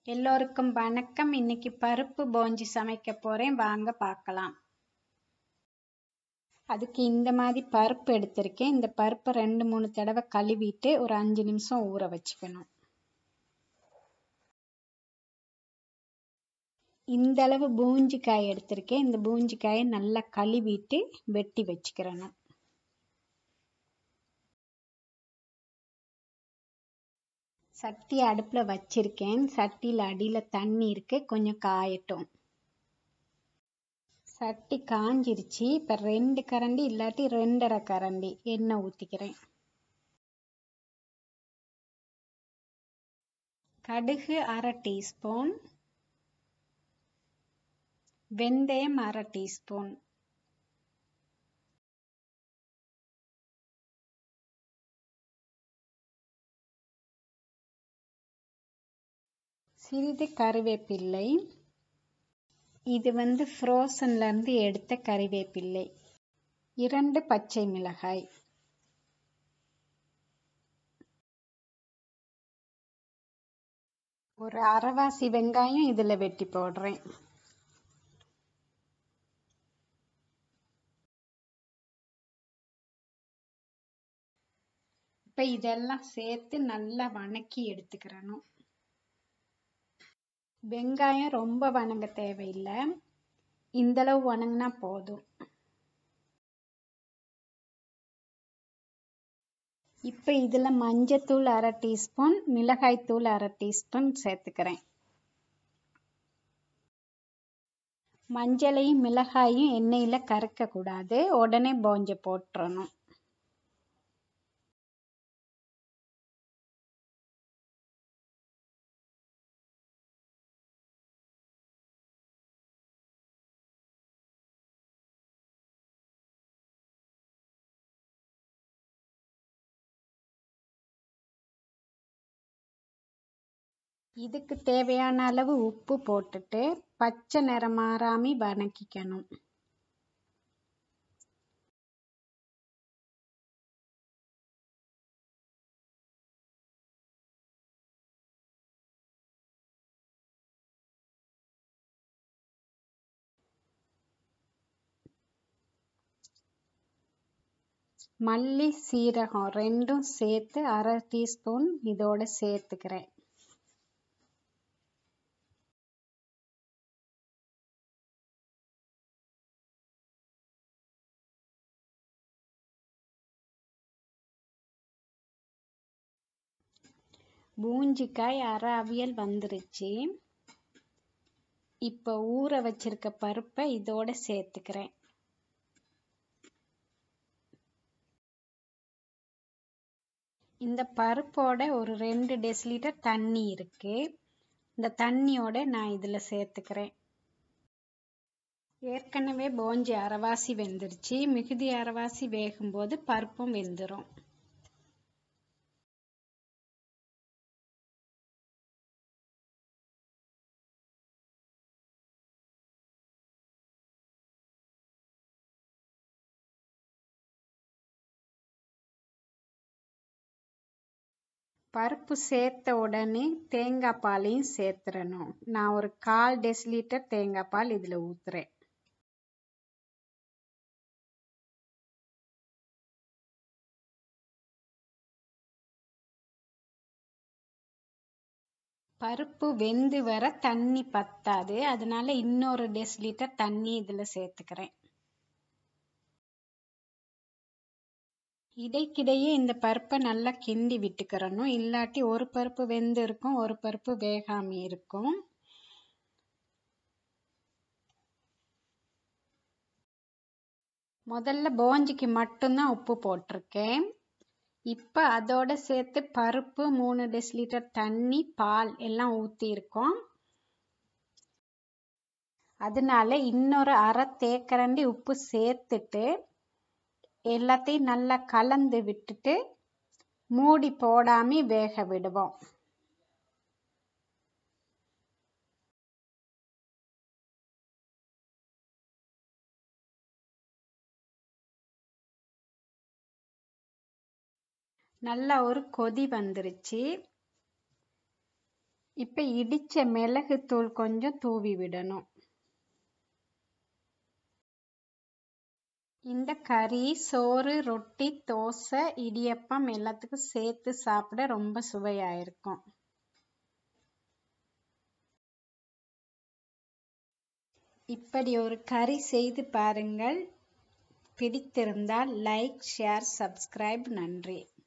எல்லோருக்கும் வணக்கம் இன்னைக்கு பருப்பு போஞ்சி சமைக்க போறேன் வாங்க பார்க்கலாம் அதுக்கு இந்த மாதிரி பருப்பு எடுத்திருக்கேன் இந்த பருப்பை ரெண்டு மூணு தடவை கழுவிட்டு ஒரு அஞ்சு நிமிஷம் ஊற வச்சுக்கணும் இந்த அளவு பூஞ்சி காய் எடுத்திருக்கேன் இந்த பூஞ்சி காயை நல்லா கழுவிட்டு வெட்டி வச்சுக்கிறணும் சட்டி அடுப்பில் வச்சிருக்கேன் சட்டியில் அடியில் தண்ணி இருக்கு கொஞ்சம் காயட்டும் சட்டி காஞ்சிருச்சு இப்போ ரெண்டு கரண்டி இல்லாட்டி ரெண்டரை கரண்டி எண்ணெய் ஊற்றிக்கிறேன் கடுகு அரை டீஸ்பூன் வெந்தயம் அரை டீஸ்பூன் சிறிது கருவேப்பிள்ளை இது வந்து ஃப்ரோசன்லேருந்து எடுத்த கறிவேப்பிள்ளை இரண்டு பச்சை மிளகாய் ஒரு அரைவாசி வெங்காயம் இதில் வெட்டி போடுறேன் இப்போ இதெல்லாம் சேர்த்து நல்லா வணக்கி எடுத்துக்கிறணும் வெங்காயம் ரொம்ப வணங்க தேவையில்லை இந்தளவு வணங்கினா போதும் இப்போ இதில் மஞ்சத்தூள் அரை டீஸ்பூன் மிளகாய்த்தூள் அரை டீஸ்பூன் சேர்த்துக்கிறேன் மஞ்சளையும் மிளகாயும் எண்ணெயில் கறக்கக்கூடாது உடனே போஞ்ச போட்டுறணும் இதுக்கு தேவையான அளவு உப்பு போட்டுட்டு பச்சை நிறம் மாறாமி வணக்கிக்கணும் மல்லி சீரகம் ரெண்டும் சேர்த்து அரை டீஸ்பூன் இதோட சேர்த்துக்கிறேன் பூஞ்சிக்காய் அரை அவியல் வந்துருச்சு இப்போ ஊற வச்சிருக்க பருப்பை இதோட சேர்த்துக்கிறேன் இந்த பருப்போட ஒரு ரெண்டு டெசிலிட்டர் தண்ணி இருக்கு இந்த தண்ணியோட நான் இதில் சேர்த்துக்கிறேன் ஏற்கனவே போஞ்சி அரைவாசி வெந்துருச்சு மிகுதி அரைவாசி வேகும்போது பருப்பும் வெந்துடும் பருப்பு சேர்த்த உடனே தேங்காய் பாலையும் சேர்த்துடணும் நான் ஒரு கால் டெசிலிட்டர் தேங்காய் பால் இதில் ஊற்றுறேன் பருப்பு வெந்து வர தண்ணி பத்தாது அதனால இன்னொரு டெசிலிட்டர் தண்ணி இதில் சேர்த்துக்கிறேன் இடைக்கிடையே இந்த பருப்பை நல்லா கிண்டி விட்டுக்கிறணும் இல்லாட்டி ஒரு பருப்பு வெந்து இருக்கும் ஒரு பருப்பு வேகாம இருக்கும் முதல்ல போஞ்சிக்கு மட்டும்தான் உப்பு போட்டிருக்கேன் இப்போ அதோட சேர்த்து பருப்பு மூணு டெசிலிட்டர் தண்ணி பால் எல்லாம் ஊற்றிருக்கோம் அதனால இன்னொரு அரை தேக்கரண்டி உப்பு சேர்த்துட்டு எல்லாத்தையும் நல்லா கலந்து விட்டுட்டு மூடி போடாம வேக விடுவோம் நல்லா ஒரு கொதி வந்துருச்சு இப்போ இடிச்ச மிளகுத்தூள் கொஞ்சம் தூவி விடணும் இந்த கறி சோறு ரொட்டி தோசை இடியப்பம் எல்லாத்துக்கும் சேர்த்து சாப்பிட ரொம்ப சுவையா இருக்கும் இப்படி ஒரு கறி செய்து பாருங்கள் பிடித்திருந்தால் லைக் ஷேர் சப்ஸ்கிரைப் நன்றி